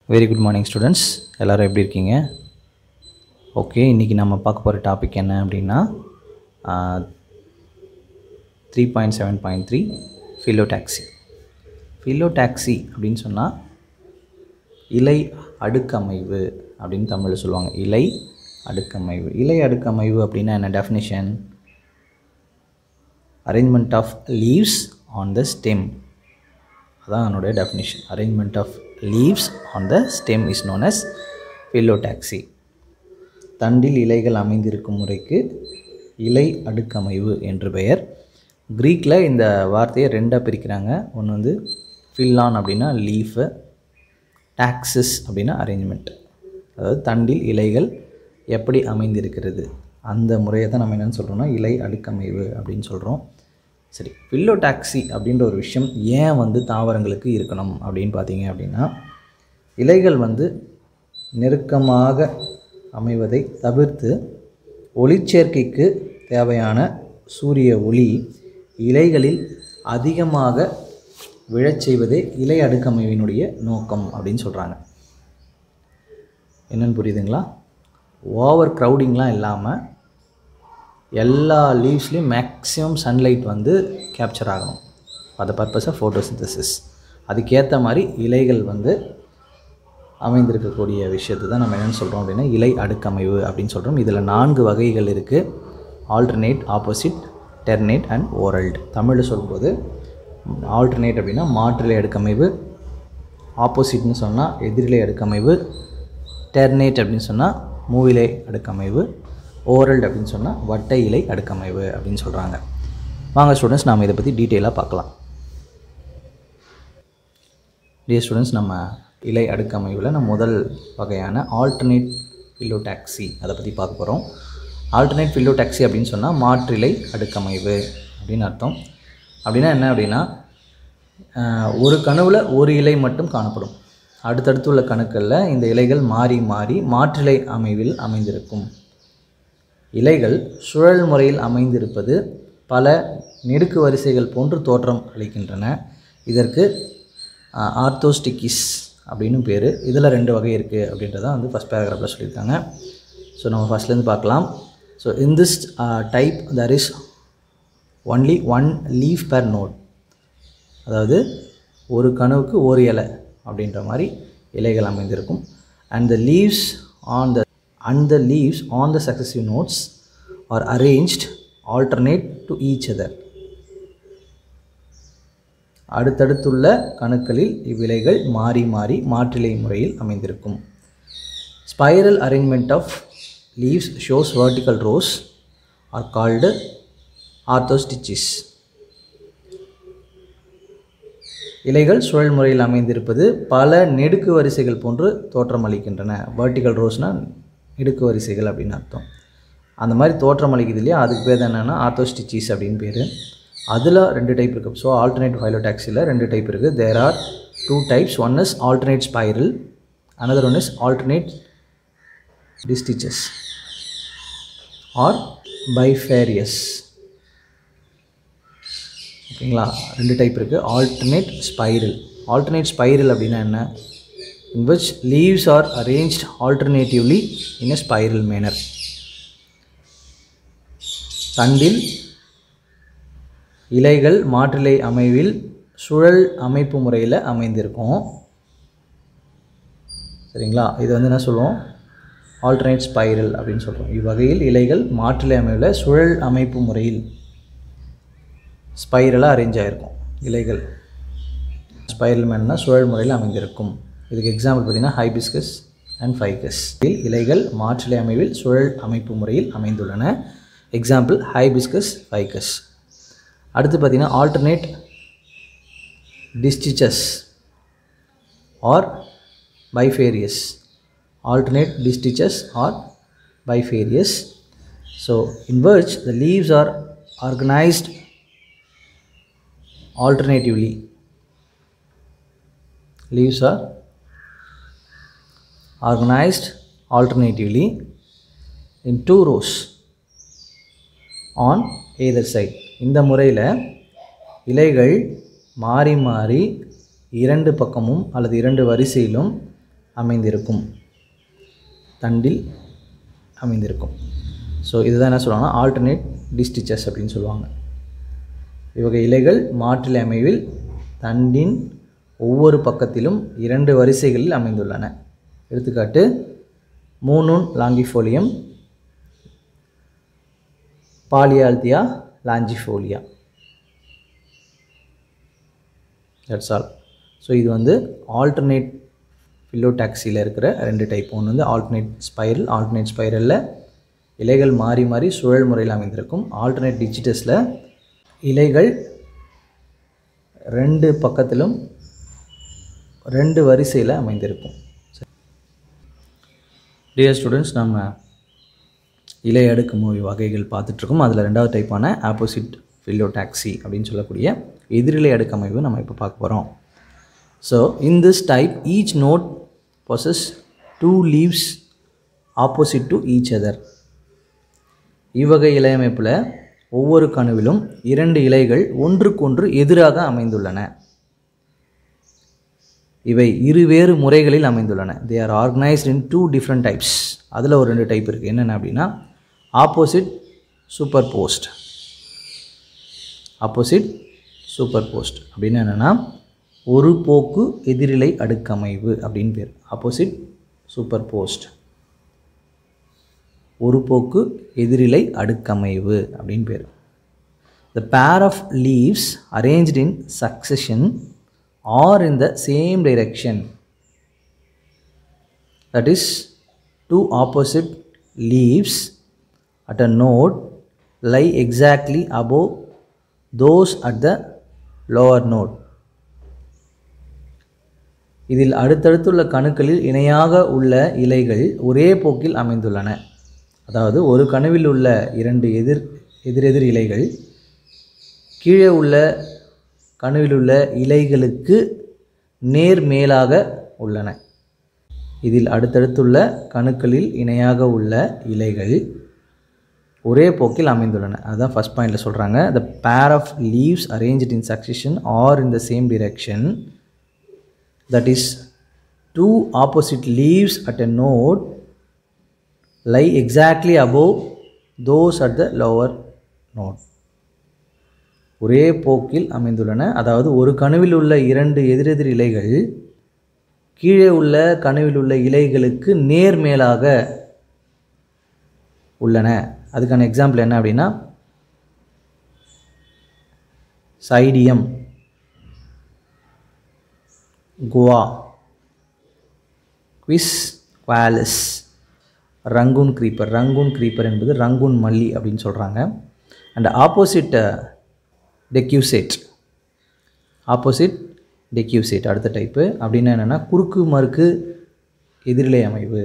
Very good morning students எல்லோரும் எப்படி இருக்கீங்க ஓகே இன்றைக்கி நம்ம பார்க்க போகிற டாபிக் என்ன அப்படின்னா three point seven point three phyllotaxy phyllotaxy அப்படின்னு சொன்னால் இலை அடுக்கமைவு அப்படின்னு தமிழில் சொல்லுவாங்க இலை அடுக்கமைவு இலை அடுக்கமைவு அப்படின்னா என்ன definition arrangement of leaves on the stem அதான் என்னுடைய definition arrangement of leaves on the stem is known as phyllotaxy தண்டில் இலைகள் அமைந்திருக்கும் முறைக்கு இலை அடுக்கமைவு என்று பெயர் க்ரீக்கில் இந்த வார்த்தையை ரெண்டாக பிரிக்கிறாங்க ஒன்று வந்து ஃபில்லான் அப்படின்னா லீஃபு டாக்ஸஸ் அப்படின்னா அரேஞ்ச்மெண்ட் அதாவது தண்டில் இலைகள் எப்படி அமைந்திருக்கிறது அந்த முறையை தான் நம்ம என்னென்னு சொல்கிறோம்னா இலை அடுக்கமைவு அப்படின்னு சொல்கிறோம் சரி பில்லோ டாக்ஸி அப்படின்ற ஒரு விஷயம் ஏன் வந்து தாவரங்களுக்கு இருக்கணும் அப்படின்னு பார்த்தீங்க அப்படின்னா இலைகள் வந்து நெருக்கமாக அமைவதை தவிர்த்து ஒளிச்சேர்க்கைக்கு தேவையான சூரிய ஒளி இலைகளில் அதிகமாக விழச் செய்வதே இலை அடுக்கமைவினுடைய நோக்கம் அப்படின்னு சொல்கிறாங்க என்னென்னு புரியுதுங்களா ஓவர் க்ரௌடிங்லாம் இல்லாமல் எல்லா லீவ்ஸ்லேயும் மேக்ஸிமம் சன்லைட் வந்து கேப்சர் ஆகணும் அது பர்பஸ் ஆஃப் ஃபோட்டோசிந்தசிஸ் அதுக்கேற்ற மாதிரி இலைகள் வந்து அமைந்திருக்கக்கூடிய விஷயத்தை தான் நம்ம என்னென்னு சொல்கிறோம் அப்படின்னா இலை அடுக்கமைவு அப்படின்னு சொல்கிறோம் இதில் நான்கு வகைகள் இருக்குது alternate opposite ternate and whorled தமிழில் சொல்லும்போது ஆல்டர்னேட் அப்படின்னா மாற்றிலை அடுக்கமைவு ஆப்போசிட்னு சொன்னால் எதிரிலை அடுக்கமைவு டெர்னேட் அப்படின்னு சொன்னால் மூவிலை அடுக்கமைவு ஓரல்டு அப்படின்னு சொன்னால் வட்டை இலை அடுக்கமைவு அப்படின்னு சொல்கிறாங்க வாங்க ஸ்டூடெண்ட்ஸ் நாம் இதை பற்றி டீட்டெயிலாக பார்க்கலாம் டியர் ஸ்டூடெண்ட்ஸ் நம்ம இலை அடுக்கமைவில் நம்ம முதல் வகையான ஆல்டர்னேட் ஃபில்லோ டாக்ஸி அதை பற்றி பார்க்க போகிறோம் ஆல்டர்னேட் ஃபில்லோ டாக்ஸி அப்படின்னு சொன்னால் மாற்றிலை அடுக்கமைவு அப்படின்னு அர்த்தம் அப்படின்னா என்ன அப்படின்னா ஒரு கணுவில் ஒரு இலை மட்டும் காணப்படும் அடுத்தடுத்து உள்ள கணுக்களில் இந்த இலைகள் மாறி மாறி மாற்றிலை அமைவில் அமைந்திருக்கும் இலைகள் சுழல் முறையில் அமைந்திருப்பது பல நெடுக்கு வரிசைகள் போன்று தோற்றம் அளிக்கின்றன இதற்கு ஆர்த்தோஸ்டிக்கிஸ் அப்படின்னு பேர் இதில் ரெண்டு வகை இருக்குது அப்படின்றத வந்து ஃபஸ்ட் பேராகிராஃபில் சொல்லியிருக்காங்க ஸோ நம்ம ஃபஸ்ட்லேருந்து பார்க்கலாம் so in this type there is only one leaf per node அதாவது ஒரு கணுவுக்கு ஒரு இலை அப்படின்ற மாதிரி இலைகள் அமைந்திருக்கும் and the leaves on the and the leaves on the successive notes are arranged alternate to each other அடுத்தடுத்துள்ள கணுக்களில் இவ்விலைகள் மாறி மாறி மாற்றிலை முறையில் அமைந்திருக்கும் spiral arrangement of leaves shows vertical rows are called orthostichies இலைகள் சுழல் முறையில் அமைந்திருப்பது பல நெடுக்கு வரிசைகள் போன்று தோற்றமளிக்கின்றன வெர்டிக்கல் ரோஸ்னால் இடுக்கு வரிசைகள் அப்படின்னு அர்த்தம் அந்த மாதிரி தோற்றம் அளிக்குது இல்லையா அதுக்கு பேர் என்னென்னா ஆர்த்தோஸ்டிச்சிஸ் அப்படின்னு பேர் அதில் ரெண்டு டைப் இருக்குது ஸோ ஆல்டர்னேட் ஃபைலோடாக்ஸியில் ரெண்டு டைப் இருக்குது there are two types one is alternate spiral another one is alternate distichous or bifarious ஓகேங்களா ரெண்டு டைப் இருக்குது ஆல்டர்னேட் ஸ்பைரல் ஆல்டர்னேட் ஸ்பைரல் அப்படின்னா என்ன in which leaves are arranged alternatively in a spiral manner. தண்டில் இலைகள் மாற்றிலை அமைவில் சுழல் அமைப்பு முறையில் அமைந்திருக்கும் சரிங்களா இது வந்து என்ன சொல்லுவோம் ஆல்டர்னேட் ஸ்பைரல் அப்படின்னு சொல்கிறோம் இவ்வகையில் இலைகள் மாற்றிலை அமைவில் சுழல் அமைப்பு முறையில் ஸ்பைரலாக அரேஞ்ச் ஆகிருக்கும் இலைகள் ஸ்பைரல் மேன்னா சுழல் முறையில் அமைந்திருக்கும் இதுக்கு எக்ஸாம்பிள் பார்த்திங்கன்னா ஹைபிஸ்கஸ் அண்ட் ஃபைகஸ் இதில் இலைகள் மாற்றிலை அமைவில் சுழல் அமைப்பு முறையில் அமைந்துள்ளன எக்ஸாம்பிள் ஹைபிஸ்கஸ் ஃபைகஸ் அடுத்து பார்த்திங்கன்னா alternate distichous or bifarious alternate distichous or bifarious so in which the leaves are organized alternatively leaves are organized alternatively in two rows on either side இந்த முறையில் இலைகள் மாறி மாறி இரண்டு பக்கமும் அல்லது இரண்டு வரிசையிலும் அமைந்திருக்கும் தண்டில் அமைந்திருக்கும் ஸோ இதுதான் என்ன சொல்லுவாங்கன்னா ஆல்டர்னேட் டிஸ்டிச்சஸ் அப்படின்னு சொல்லுவாங்க இவ்வகை இலைகள் மாற்றிலை அமைவில் தண்டின் ஒவ்வொரு பக்கத்திலும் இரண்டு வரிசைகளில் அமைந்துள்ளன எடுத்துக்காட்டு Monoon longifolium Polyalthia longifolia that's all so இது வந்து ஆல்டர்னேட் ஃபில்லோடாக்சியில் இருக்கிற ரெண்டு டைப் ஒன்று வந்து ஆல்டர்னேட் ஸ்பைரல் ஆல்டர்னேட் ஸ்பைரலில் இலைகள் மாறி மாறி சுழல் முறையில் அமைந்திருக்கும் ஆல்டர்னேட் டிஜிட்டஸில் இலைகள் ரெண்டு பக்கத்திலும் ரெண்டு வரிசையில் அமைந்திருக்கும் டியர் ஸ்டூடெண்ட்ஸ் நம்ம இலை அடுக்கு மூவி வகைகள் பார்த்துட்ருக்கோம் அதில் ரெண்டாவது டைப்பான ஆப்போசிட் ஃபில்லோடாக்சி அப்படின்னு சொல்லக்கூடிய எதிரிலை அடுக்கு அமைவு நம்ம இப்போ பார்க்க போகிறோம் so in this type each node possess two leaves opposite to each other இவ்வகை இலையமைப்பில் ஒவ்வொரு கணுவிலும் இரண்டு இலைகள் ஒன்றுக்கொன்று எதிராக அமைந்துள்ளன இவை இருவேறு முறைகளில் அமைந்துள்ளன they are organised in two different types அதில் ஒரு ரெண்டு டைப் இருக்குது என்னென்ன அப்படின்னா opposite superposed opposite superposed அப்படின்னு என்னென்னா ஒரு போக்கு எதிரிலை அடுக்கமைவு அப்படின்னு பேர் ஆப்போசிட் சூப்பர் போஸ்ட் ஒரு போக்கு எதிரிலை அடுக்கமைவு அப்படின்னு பேர் the pair of leaves arranged in succession are in the same direction that is two opposite leaves at a node lie exactly above those at the lower node இதில் அடுத்தடுத்துள்ள கணுக்களில் இணையாக உள்ள இலைகள் ஒரே போக்கில் அமைந்துள்ளன அதாவது ஒரு கணுவில் உள்ள இரண்டு எதிர் எதிரெதிர் இலைகள் கீழே உள்ள கணுவில் உள்ள இலைகளுக்கு நேர் மேலாக உள்ளன இதில் அடுத்தடுத்துள்ள கணுக்களில் இணையாக உள்ள இலைகள் ஒரே போக்கில் அமைந்துள்ளன அதுதான் ஃபஸ்ட் பாயிண்டில் சொல்கிறாங்க the pair of leaves arranged in succession are in the same direction that is two opposite leaves at a node lie exactly above those at the lower node ஒரே போக்கில் அமைந்துள்ளன அதாவது ஒரு கணுவில் உள்ள இரண்டு எதிரெதிர் இலைகள் கீழே உள்ள கணுவில் உள்ள இலைகளுக்கு நேர்மேலாக உள்ளன அதுக்கான எக்ஸாம்பிள் என்ன அப்படின்னா சைடியம் குவா Quisqualis Rangoon creeper Rangoon creeper என்பது ரங்கூன் மல்லி அப்படின்னு சொல்கிறாங்க and opposite decussate opposite decussate அடுத்த டைப்பு அப்படின்னா என்னென்னா குறுக்கு மறுக்கு எதிரிலை அமைவு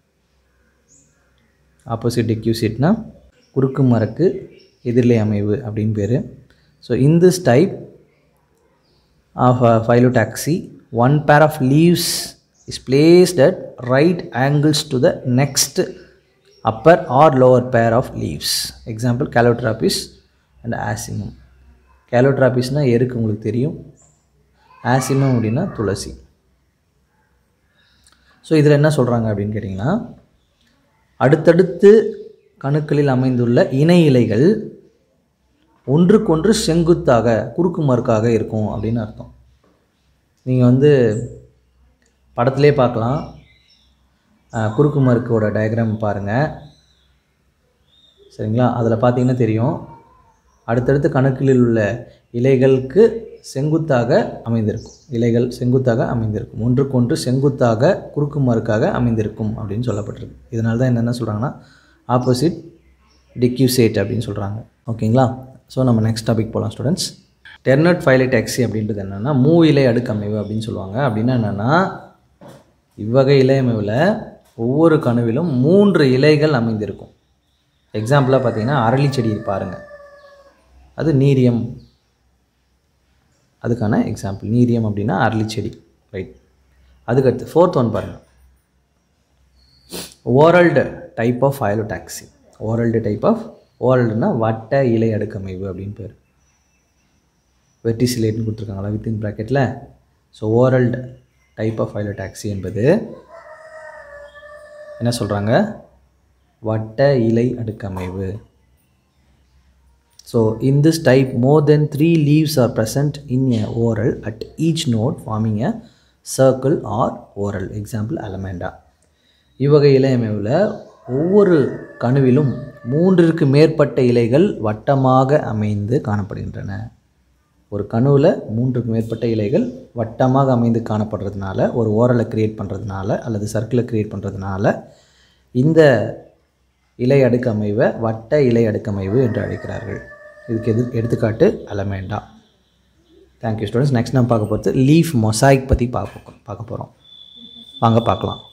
ஆப்போசிட் டெக்யூசேட்னா குறுக்கு மறுக்கு எதிரிலை அமைவு அப்படின்னு பேர் so in this type of phyllotaxy one pair of leaves is placed at right angles to the next upper or lower pair of leaves example Calotropis and Ocimum கேலோட்ராபிஸ்னால் எருக்கு உங்களுக்கு தெரியும் ஆசிமம் அப்படின்னா துளசி ஸோ இதில் என்ன சொல்கிறாங்க அப்படின்னு கேட்டிங்கன்னா அடுத்தடுத்து கணுக்களில் அமைந்துள்ள இணை இலைகள் ஒன்றுக்கொன்று செங்குத்தாக குறுக்கு மறுக்காக இருக்கும் அப்படின்னு அர்த்தம் நீங்கள் வந்து படத்திலே பார்க்கலாம் அஹ், குறுக்கு மறுக்கோட டயக்ராம் பாருங்கள் சரிங்களா அதில் பார்த்தீங்கன்னா தெரியும் அடுத்தடுத்து கணக்கில் உள்ள இலைகளுக்கு செங்குத்தாக அமைந்திருக்கும் இலைகள் செங்குத்தாக அமைந்திருக்கும் ஒன்றுக்கொன்று செங்குத்தாக குறுக்கு மறுக்காக அமைந்திருக்கும் அப்படின்னு சொல்லப்பட்டிருக்கு இதனால தான் என்னென்ன சொல்கிறாங்கன்னா ஆப்போசிட் டிக்யூசேட் அப்படின்னு சொல்கிறாங்க ஓகேங்களா ஸோ நம்ம நெக்ஸ்ட் டாபிக் போகலாம் ஸ்டூடெண்ட்ஸ் டெர்னட் ஃபைலைடாக்சி அப்படின்றது என்னென்னா மூ இலை அடுக்கமைவு அப்படின்னு சொல்லுவாங்க அப்படின்னா என்னென்னா இவ்வகை இலையமைவில் ஒவ்வொரு கணுவிலும் மூன்று இலைகள் அமைந்திருக்கும் எக்ஸாம்பிளாக பார்த்தீங்கன்னா அரளி செடி பாருங்கள் அது நீரியம் அதுக்கான எக்ஸாம்பிள் நீரியம் அப்படின்னா அரளி செடி ரைட் அதுக்கடுத்து ஃபோர்த் ஒன் பாருங்கள் whorled type of phyllotaxy whorled type of ஓரல்டுனா வட்ட இலை அடுக்கமைவு அப்படின்னு பேர் வெர்டிசிலேட்னு கொடுத்துருக்காங்களா வித்தின் ப்ராக்கெட்டில் so whorled type of phyllotaxy என்பது என்ன சொல்கிறாங்க வட்ட இலை அடுக்கமைவு So in this type, more than three leaves are present in a oral at each node forming a circle or oral. Example, alamanda. இவ்வகை இலையமைவில் ஒவ்வொரு கணுவிலும் மூன்றிற்கு மேற்பட்ட இலைகள் வட்டமாக அமைந்து காணப்படுகின்றன ஒரு கணுவில் மூன்றுக்கு மேற்பட்ட இலைகள் வட்டமாக அமைந்து காணப்படுறதுனால ஒரு ஓரலை கிரியேட் பண்ணுறதுனால அல்லது சர்க்கிளை கிரியேட் பண்ணுறதுனால இந்த இலை அடுக்கமைவை வட்ட இலை அடுக்கமைவு என்று அழைக்கிறார்கள் இதுக்கு எது எடுத்துக்காட்டு அலமேண்டா தேங்க்யூ ஸ்டூடெண்ட்ஸ் நெக்ஸ்ட் நம்ம பார்க்க போகிறது லீஃப் மொசாய்க் பற்றி பார்க்க பார்க்க போகிறோம் வாங்க பார்க்கலாம்